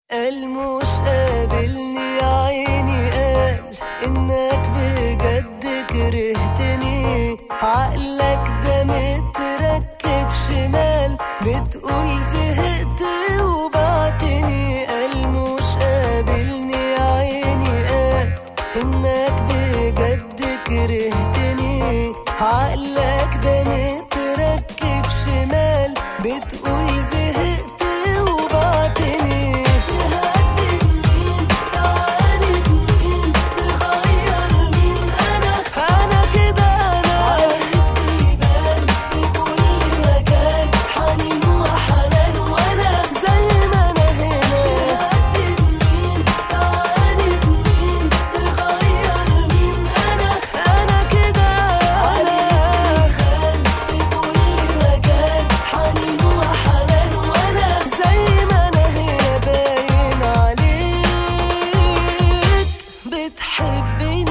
قال مش قابلني عيني قال انك بجد كرهتني عقلك ده متركب شمال بتقول زهقت وبعتني قال مش قابلني عيني قال انك بجد كرهتني عقلك ده متركب شمال بتقول زهقت وبعتني تهدد مين تعاند مين تغير مين انا انا كده انا عليك بيبان في كل مكان حنين وحنان وانا زي ما انا هنا تهدد مين تعاند مين تغير مين انا انا كده انا في كل مكان حنين وحنان وانا زي ما انا هنا باين عليك بتحبني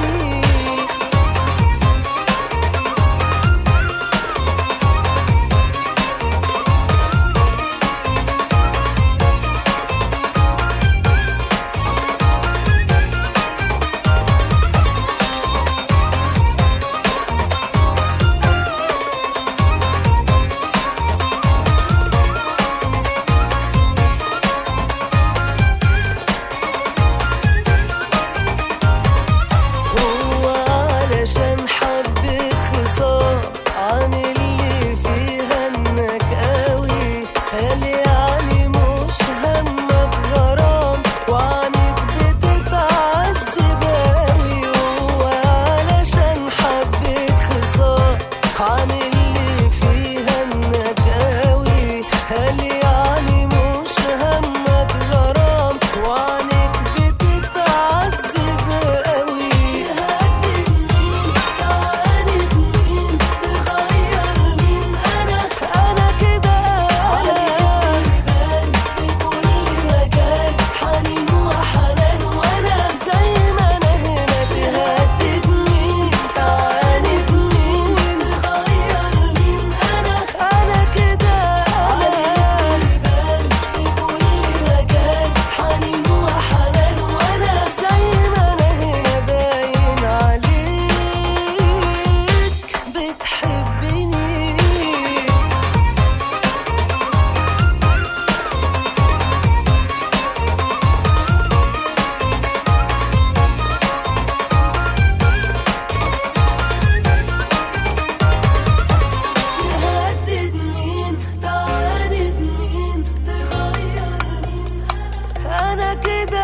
هو علشان حبة خصام عامل لي فيها انك قوي قال يعني مش همك غرام وعنك بتتعذب قوي هو علشان حبة خصام عامل لي فيها انك قوي قال يعني مش همك غرام وعنك بتتعذب قوي تهدد مين تعاند مين تغير مين انا انا كده انا بيبان في كل مكان حنين وحنان وانا زي ما انا هنا تهدد مين تعاند مين تغير مين انا انا كده انا بيبان في كل مكان حنين وحنان وانا زي ما انا هنا باين عليك بتحبني تهدد مين تعاند مين تغير مين انا كده